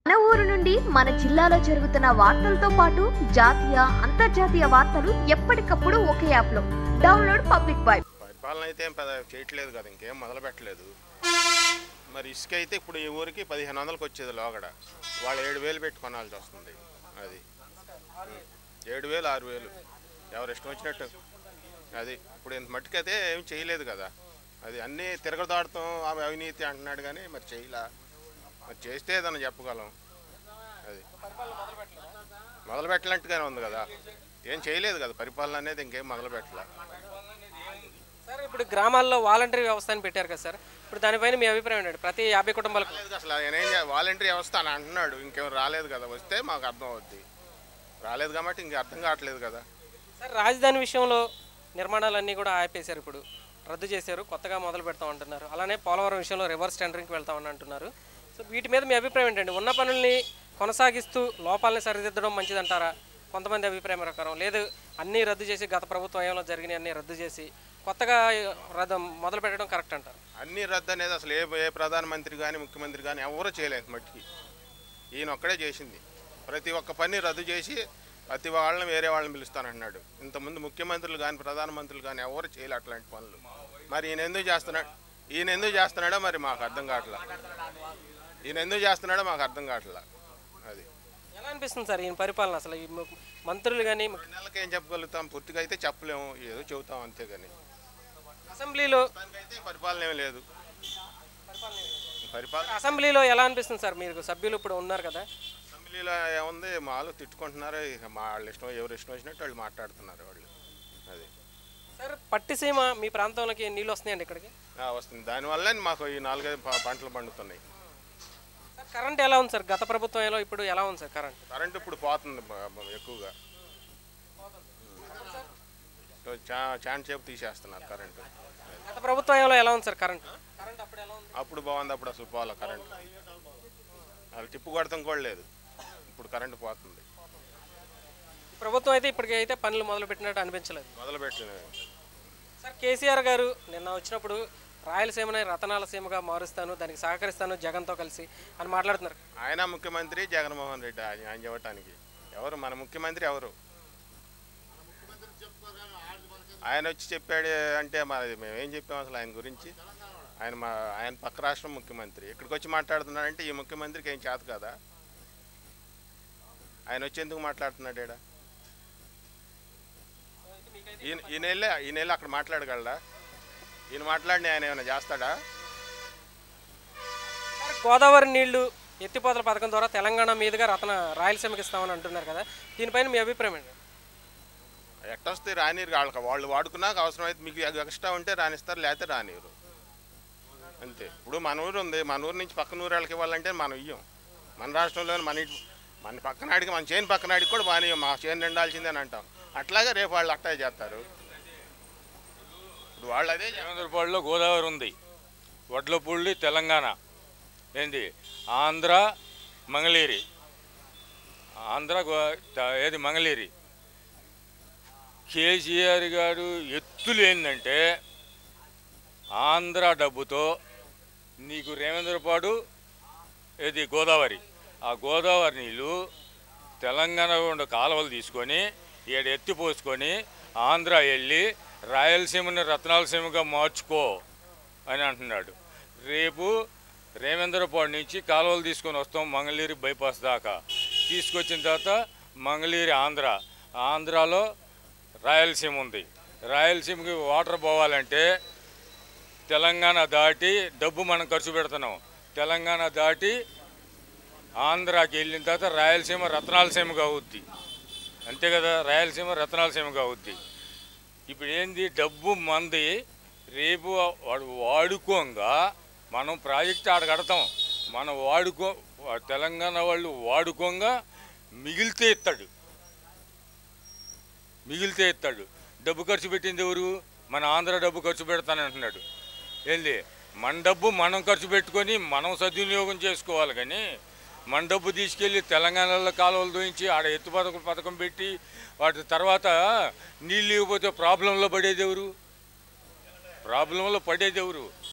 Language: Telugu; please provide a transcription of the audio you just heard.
మన ఊరు నుండి మన జిల్లాలో జరుగుతున్న వార్తలతో పాటు జాతీయ అంతర్జాతీయ వార్తలు ఎప్పటికప్పుడు ఒకే యాప్ లో డౌన్లోడ్ పబ్లిక్ వైబ్ పరిపాలన అయితే ఏం పెద్ద చేయట్లేదు కదా ఇంకేం మొదలు పెట్టలేదు మరి ఇసుక అయితే ఇప్పుడు ఈ ఊరికి పదిహేను వందలకు వచ్చేది లోగడ వాళ్ళు ఏడు వేలు పెట్టి కొనాల్సి వస్తుంది అది ఉం. ఏడు వేలు ఆరు వేలు ఎవరు ఇష్టం వచ్చినట్టు అది ఇప్పుడు ఇంత మట్టుకైతే ఏం చేయలేదు కదా అది అన్నీ తిరగదాడుతాం అవి అవినీతి అంటున్నాడు కానీ మరి చేయలా మరి చేస్తే ఏదన్నా చెప్పగలం అది మొదలు పెట్టినట్టుగానే ఉంది కదా ఏం చేయలేదు కదా పరిపాలన అనేది ఇంకేం మొదలు పెట్టలే సార్ ఇప్పుడు గ్రామాల్లో వాలంటరీ వ్యవస్థ అని పెట్టారు కదా సార్ ఇప్పుడు దానిపైన మీ అభిప్రాయం ఏంటండి ప్రతి యాభై కుటుంబాలకు రాలేదు అసలు ఆయన ఏం చే- వాలంటరీ వ్యవస్థ అని అంటున్నాడు ఇంకేం రాలేదు కదా వస్తే మాకు అర్థం అవుద్ది రాలేదు కాబట్టి ఇంక అర్థం కావట్లేదు కదా సార్ రాజధాని విషయంలో నిర్మాణాలన్నీ కూడా ఆపేశారు ఇప్పుడు రద్దు చేశారు కొత్తగా మొదలు పెడతాం అంటున్నారు అలానే పోలవరం విషయంలో రివర్స్ టెండరింగ్కి వెళ్తామని అంటున్నారు సో వీటి మీద మీ అభిప్రాయం ఏంటండి ఉన్న పనుల్ని కొనసాగిస్తూ లోపాలని సరిదిద్దడం మంచిదంటారా కొంతమంది అభిప్రాయం ప్రకారం లేదు అన్నీ రద్దు చేసి గత ప్రభుత్వం ఏమైనా జరిగినాయి అన్నీ రద్దు చేసి కొత్తగా రద్దు మొదలు పెట్టడం కరెక్ట్ అంటారు అన్ని రద్దు అనేది అసలు ఏ ఏ ప్రధానమంత్రి కానీ ముఖ్యమంత్రి కానీ ఎవరూ చేయలేదు మట్టికి ఈయన ఒక్కడే చేసింది ప్రతి ఒక్క పని రద్దు చేసి ప్రతి వాళ్ళని వేరే వాళ్ళని పిలుస్తానంటున్నాడు ఇంతకుముందు ముఖ్యమంత్రులు కానీ ప్రధానమంత్రులు కానీ ఎవరు చేయలే అట్లాంటి పనులు మరి ఈయన ఎందుకు చేస్తున్నాడు ఈయన ఎందుకు చేస్తున్నాడో మరి మాకు అర్థం కావట్లా ఈయన ఎందుకు చేస్తున్నాడో మాకు అర్థం కావట్లా అది ఎలా అనిపిస్తుంది సార్ ఈయన పరిపాలన అసలు ఈ ము- మంత్రులు కానీ రెండు నెలలకి ఏం చెప్పగలుగుతాం పూర్తిగా అయితే చెప్పలేము ఏదో చెబుతాం అంతే కానీ అసెంబ్లీలో దానికైతే పరిపాలన ఏమీ లేదు పరిపాలన అసెంబ్లీలో ఎలా అనిపిస్తుంది సార్ మీరు సభ్యులు ఇప్పుడు ఉన్నారు కదా అసెంబ్లీలో ఏముంది మాలో తిట్టుకుంటున్నారు ఇక మా వాళ్ళ ఇష్టం ఎవరు ఇష్టం వచ్చినట్టు వాళ్ళు మాట్లాడుతున్నారు వాళ్ళు అది సార్ పట్టిసీమ మీ ప్రాంతంలోకి నీళ్ళు వస్తున్నాయండి ఇక్కడికి ఆ, వస్తుంది దానివల్ల మాకు ఈ నాలుగైదు ప- పంటలు పండుతున్నాయి సార్ కరెంట్ ఎలా ఉంది సార్ గత ప్రభుత్వంలో ఇప్పుడు ఎలా ఉంది సార్ కరెంట్ కరెంట్ ఇప్పుడు పోతుంది బ- బ- ఎక్కువగా సో చా చాన్ సేపు తీసేస్తున్నారు కరెంటు గత ప్రభుత్వంలో ఎలా ఉంది సార్ కరెంట్ కరెంట్ అప్పుడు ఎలా ఉంది అప్పుడు బాగుంది అప్పుడు అసలు పోలే కరెంటు వాళ్ళు టిప్పు కొడతాం కూడా లేదు ఇప్పుడు కరెంటు పోతుంది ఈ ప్రభుత్వం అయితే ఇప్పటికి అయితే పనులు మొదలు పెట్టినట్టు అనిపించలేదు మొదలు పెట్టిన సార్ కేసీఆర్ గారు నిన్న వచ్చినప్పుడు రాయలసీమని రతనాల సీమగా మారుస్తాను దానికి సహకరిస్తాను జగన్తో కలిసి అని మాట్లాడుతున్నారు ఆయన ముఖ్యమంత్రి జగన్మోహన్ రెడ్డి ఆయన ఆయన చెప్పటానికి ఎవరు మన ముఖ్యమంత్రి ఎవరు ఆయన వచ్చి చెప్పాడు అంటే మరి మేమేం చెప్పాం అసలు ఆయన గురించి ఆయన మా ఆయన పక్క రాష్ట్రం ముఖ్యమంత్రి ఇక్కడికి వచ్చి మాట్లాడుతున్నాడంటే ఈ ముఖ్యమంత్రికి ఏం చేత కదా ఆయన వచ్చి ఎందుకు మాట్లాడుతున్నాడు ఈడ ఈయన ఈయన వెళ్ళి ఈయన వెళ్ళి అక్కడ మాట్లాడగలడా ఈయన మాట్లాడిన ఆయన ఏమైనా చేస్తాడా సార్ గోదావరి నీళ్లు ఎత్తిపోతల పథకం ద్వారా తెలంగాణ మీదుగా రతన రాయలసీమకి ఇస్తామని అంటున్నారు కదా దీనిపైన మీ అభిప్రాయం ఏంటి ఎట్టొస్తే రానిరు వాళ్ళకి వాళ్ళు వాడుకున్నాక అవసరమైతే మీకు ఎక్స్ట్రా ఉంటే రానిస్తారు లేకపోతే రానిరు అంతే ఇప్పుడు మన ఊరు ఉంది మన ఊరు నుంచి పక్కన ఊరు వాళ్ళకి ఇవ్వాలంటే మనం ఇయ్యం మన రాష్ట్రంలో మన ఇంటి మన పక్కనాడికి మన చేను పక్కనాడికి కూడా బాగా మా చేను నిండాల్సిందే అని అంటాం అట్లాగే రేపు వాళ్ళు అట్టే చేస్తారు ఇప్పుడు వాళ్ళు అదే చేస్తారు. కేంద్రపాడులో గోదావరి ఉంది వడ్లపూడి తెలంగాణ ఏంది ఆంధ్ర మంగళగిరి ఆంధ్ర గో- త- ఏది మంగళగిరి కేసీఆర్ గారు ఎత్తులు ఏంటంటే ఆంధ్ర డబ్బుతో నీకు రేవేంద్రపాడు ఏది గోదావరి ఆ గోదావరి నీళ్ళు తెలంగాణ ఉండే కాలువలు తీసుకొని ఈడ ఎత్తి పోసుకొని ఆంధ్ర వెళ్ళి రాయలసీమని రత్నాలసీమగా మార్చుకో అని అంటున్నాడు రేపు రేవేంద్రపాడు నుంచి కాలువలు తీసుకొని వస్తాం మంగళగిరి బైపాస్ దాకా తీసుకొచ్చిన తర్వాత మంగళగిరి ఆంధ్ర ఆంధ్రాలో రాయలసీమ ఉంది రాయలసీమకి వాటర్ పోవాలంటే తెలంగాణ దాటి డబ్బు మనం ఖర్చు పెడుతున్నాం తెలంగాణ దాటి ఆంధ్రాకి వెళ్ళిన తర్వాత రాయలసీమ రత్నాలసీమగా అవుద్ది అంతే కదా రాయలసీమ రత్నాలసీమగా అవుద్ది ఇప్పుడు ఏంది డబ్బు మంది రేపు వాడు వాడుకోంగా మనం ప్రాజెక్ట్ ఆడ కడతాం మనం వాడుకో వా- తెలంగాణ వాళ్ళు వాడుకోంగా మిగిలితే ఇస్తాడు మిగిలితే ఇస్తాడు డబ్బు ఖర్చు పెట్టింది ఎవరు మన ఆంధ్ర డబ్బు ఖర్చు పెడతానంటున్నాడు ఏంది మన డబ్బు మనం ఖర్చు పెట్టుకొని మనం సద్వినియోగం చేసుకోవాలి కానీ మన డబ్బు తీసుకెళ్ళి తెలంగాణలో కాలువలు దోయించి ఆడ ఎత్తు పథకం పథకం పెట్టి వాటి తర్వాత నీళ్ళు ఇవ్వకపోతే ప్రాబ్లంలో పడేది ఎవరు ప్రాబ్లంలో పడేది ఎవరు